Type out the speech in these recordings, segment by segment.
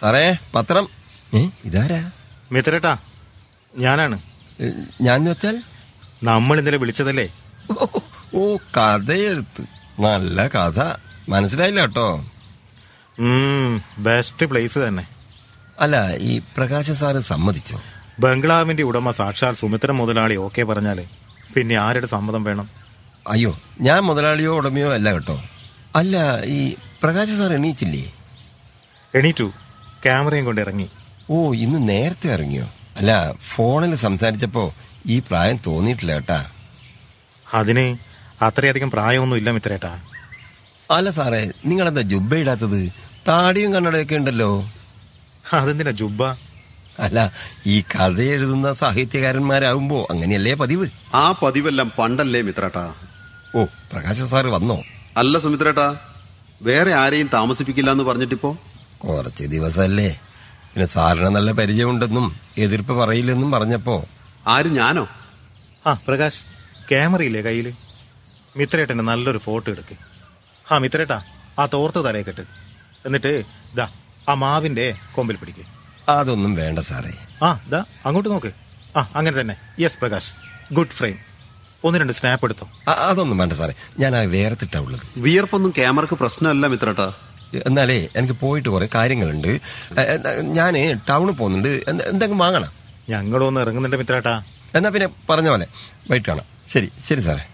സാറേ പത്രം ഏ ഇതാരാ മിത്രേട്ടാ ഞാനാണ് ഏ, ഞാൻ വെച്ചാൽ നമ്മൾ ഇന്നലെ വിളിച്ചതല്ലേ ഓ, ഓ കഥയെഴുത്ത് നല്ല കഥ മനസ്സിലായില്ല കേട്ടോ ബെസ്റ്റ് പ്ലേസ് തന്നെ അല്ല ഈ പ്രകാശ സാറ് സമ്മതിച്ചോ ബംഗ്ലാവിന്റെ ഉടമ സാക്ഷാൽ സുമിത്ര മുതലാളി ഓക്കെ പറഞ്ഞാല് പിന്നെ ആരുടെ സമ്മതം വേണം അയ്യോ ഞാൻ മുതലാളിയോ ഉടമയോ അല്ല കേട്ടോ അല്ല ഈ പ്രകാശ സാർ എണീറ്റില്ലേ എണീറ്റു ക്യാമറയും കൊണ്ട് ഇറങ്ങി ഓ ഇന്ന് നേരത്തെ ഇറങ്ങിയോ അല്ല ഫോണിൽ സംസാരിച്ചപ്പോ ഈ പ്രായം തോന്നിയിട്ടില്ല കേട്ടാ അതിന് അത്രയധികം പ്രായമൊന്നും ഇല്ല മിത്രേട്ടാ അല്ല സാറേ നിങ്ങളെന്താ ജുബ്ബ ഇടാത്തത് താടിയും കണ്ണടയൊക്കെ ഉണ്ടല്ലോ അതെന്തിനാ ജുബ്ബ അല്ല ഈ കഥ എഴുതുന്ന സാഹിത്യകാരന്മാരാകുമ്പോ അങ്ങനെയല്ലേ പതിവ് ആ പതിവെല്ലാം പണ്ടല്ലേ മിത്രേട്ടാ ഓ പ്രകാശ സാറ് വന്നോ അല്ല സുമിത്രേട്ടാ വേറെ ആരെയും താമസിപ്പിക്കില്ല എന്ന് പറഞ്ഞിട്ടിപ്പോ കുറച്ച് ദിവസമല്ലേ പിന്നെ സാറിന് നല്ല പരിചയമുണ്ടെന്നും എതിർപ്പ് പറയില്ലെന്നും പറഞ്ഞപ്പോ ആര് ഞാനോ ആ പ്രകാശ് ക്യാമറയില്ലേ കയ്യില് മിത്രേട്ടന്റെ നല്ലൊരു ഫോട്ടോ എടുക്ക് ആ മിത്രേട്ടാ ആ തോർത്ത് തലയെ കെട്ട് എന്നിട്ട് ദാ ആ മാവിന്റെ കൊമ്പിൽ പിടിക്ക് അതൊന്നും വേണ്ട സാറേ ആ ദാ അങ്ങോട്ട് നോക്ക് ആ അങ്ങനെ തന്നെ യെസ് പ്രകാശ് ഗുഡ് ഫ്രെയിം ഒന്ന് രണ്ട് സ്നാപ്പ് എടുത്തോ അ- അതൊന്നും വേണ്ട സാറേ ഞാൻ ആ വേർത്തിട്ടാ ഉള്ളത് വിയർപ്പൊന്നും ക്യാമറക്ക് പ്രശ്നമല്ല മിത്രേട്ടാ എന്നാലേ എനിക്ക് പോയിട്ട് കുറെ കാര്യങ്ങളുണ്ട് ഞാൻ ടൗണിൽ പോകുന്നുണ്ട് എന്ത- എന്തെങ്കിലും വാങ്ങണം ഞങ്ങളൊന്ന് ഇറങ്ങുന്നുണ്ട് മിത്രേട്ടാ എന്നാ പിന്നെ പറഞ്ഞ പോലെ വൈകിട്ട് കാണാം ശരി ശരി സാറേ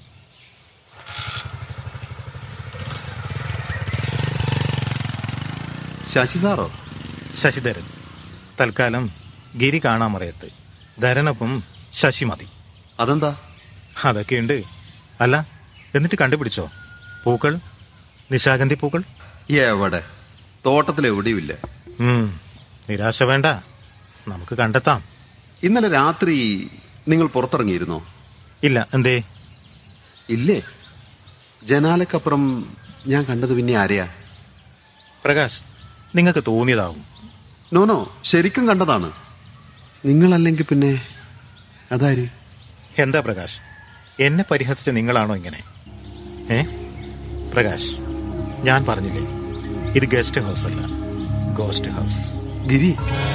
ശശി സാറോ ശശിധരൻ തൽക്കാലം ഗിരി കാണാമറയത്ത് ധരനൊപ്പം ശശി മതി അതെന്താ അതൊക്കെയുണ്ട് അല്ല എന്നിട്ട് കണ്ടുപിടിച്ചോ പൂക്കൾ നിശാഗന്ധി പൂക്കൾ എവിടെ തോട്ടത്തിൽ എവിടെയുമില്ല ഉം, നിരാശ വേണ്ട നമുക്ക് കണ്ടെത്താം ഇന്നലെ രാത്രി നിങ്ങൾ പുറത്തിറങ്ങിയിരുന്നോ ഇല്ല എന്തേ ഇല്ലേ ജനാലക്കപ്പുറം ഞാൻ കണ്ടത് പിന്നെ ആരെയാ പ്രകാശ് നിങ്ങൾക്ക് തോന്നിയതാവും നോനോ ശരിക്കും കണ്ടതാണ് നിങ്ങളല്ലെങ്കിൽ പിന്നെ അതാര് എന്താ പ്രകാശ് എന്നെ പരിഹസിച്ച നിങ്ങളാണോ ഇങ്ങനെ ഏ പ്രകാശ് ഞാൻ പറഞ്ഞില്ലേ ഇത് ഗസ്റ്റ് ഹൗസ് അല്ല ഗോസ്റ്റ് ഹൗസ് ഗിരി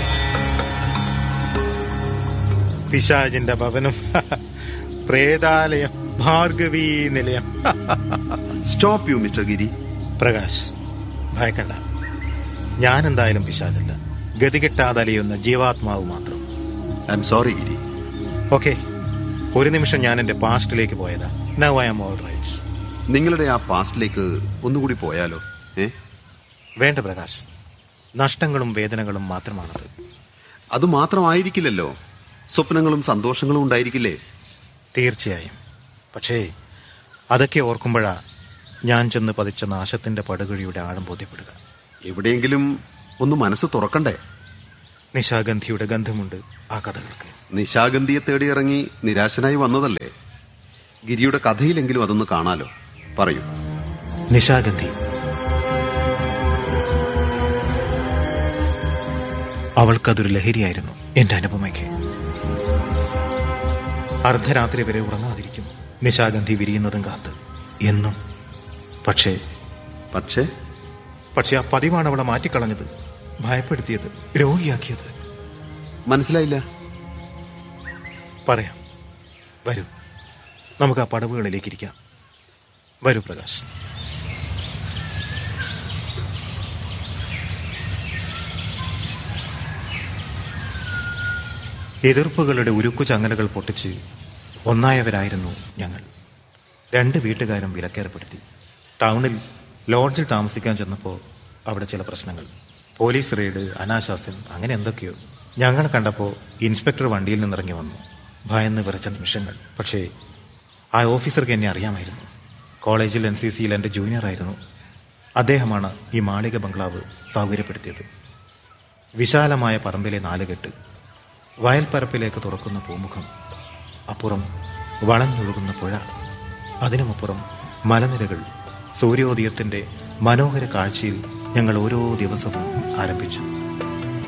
പിശാജിന്റെ ഭവനം പ്രേതാലയം ഭാർഗവീ നിലയം stop you mister Giri Prakash ഭയക്കണ്ട ഞാൻ എന്തായാലും പിശാചല്ല ഗതികെട്ടാതലയുന്ന ജീവാത്മാവ് മാത്രം I'm sorry Giri okay ഒരു നിമിഷം ഞാൻ എന്റെ പാസ്റ്റിലേക്ക് പോയതാ now I am all right നിങ്ങളുടെ ആ പാസ്റ്റിലേക്ക് ഒന്നുകൂടി പോയാലോ ഏ വേണ്ട പ്രകാശ് നഷ്ടങ്ങളും വേദനകളും മാത്രമാണത് അത് മാത്രമായിരിക്കില്ലല്ലോ സ്വപ്നങ്ങളും സന്തോഷങ്ങളും ഉണ്ടായിരിക്കില്ലേ തീർച്ചയായും പക്ഷേ അതൊക്കെ ഓർക്കുമ്പോഴാ ഞാൻ ചെന്ന് പതിച്ച നാശത്തിന്റെ പടുകുഴിയുടെ ആഴം ബോധ്യപ്പെടുക എവിടെയെങ്കിലും ഒന്ന് മനസ്സ് തുറക്കണ്ടേ നിശാഗന്ധിയുടെ ഗന്ധമുണ്ട് ആ കഥകൾക്ക് നിശാഗന്ധിയെ തേടി ഇറങ്ങി നിരാശനായി വന്നതല്ലേ ഗിരിയുടെ കഥയിലെങ്കിലും അതൊന്ന് കാണാലോ പറയൂ നിശാഗന്ധി അവൾക്കതൊരു ലഹരിയായിരുന്നു എന്റെ അനുപമയ്ക്ക് അർദ്ധരാത്രി വരെ ഉറങ്ങാതിരിക്കും നിശാഗന്ധി വിരിയുന്നതും കാത്ത് എന്നും പക്ഷേ പക്ഷേ പക്ഷെ ആ പതിവാണ് അവളെ മാറ്റിക്കളഞ്ഞത് ഭയപ്പെടുത്തിയത് രോഗിയാക്കിയത് മനസ്സിലായില്ല പറയാം വരൂ നമുക്ക് ആ പടവുകളിലേക്ക് ഇരിക്കാം വരൂ പ്രകാശ് എതിർപ്പുകളുടെ ഉരുക്കു ചങ്ങലകൾ പൊട്ടിച്ച് ഒന്നായവരായിരുന്നു ഞങ്ങൾ രണ്ട് വീട്ടുകാരും വിലക്കേർപ്പെടുത്തി ടൗണിൽ ലോഡ്ജിൽ താമസിക്കാൻ ചെന്നപ്പോൾ അവിടെ ചില പ്രശ്നങ്ങൾ പോലീസ് റെയ്ഡ് അനാശാസ്യം അങ്ങനെ എന്തൊക്കെയോ ഞങ്ങൾ കണ്ടപ്പോൾ ഇൻസ്പെക്ടർ വണ്ടിയിൽ നിന്നിറങ്ങി വന്നു ഭയന്ന് വിറച്ച നിമിഷങ്ങൾ പക്ഷേ ആ ഓഫീസർക്ക് എന്നെ അറിയാമായിരുന്നു കോളേജിൽ എൻ സി സിയിൽ എൻ്റെ ജൂനിയറായിരുന്നു അദ്ദേഹമാണ് ഈ മാളിക ബംഗ്ലാവ് സൗകര്യപ്പെടുത്തിയത് വിശാലമായ പറമ്പിലെ നാലുകെട്ട് വയൽപ്പരപ്പിലേക്ക് തുറക്കുന്ന പൂമുഖം അപ്പുറം വളഞ്ഞൊഴുകുന്ന പുഴ അതിനുമപ്പുറം മലനിരകൾ സൂര്യോദയത്തിന്റെ മനോഹര കാഴ്ചയിൽ ഞങ്ങൾ ഓരോ ദിവസവും ആരംഭിച്ചു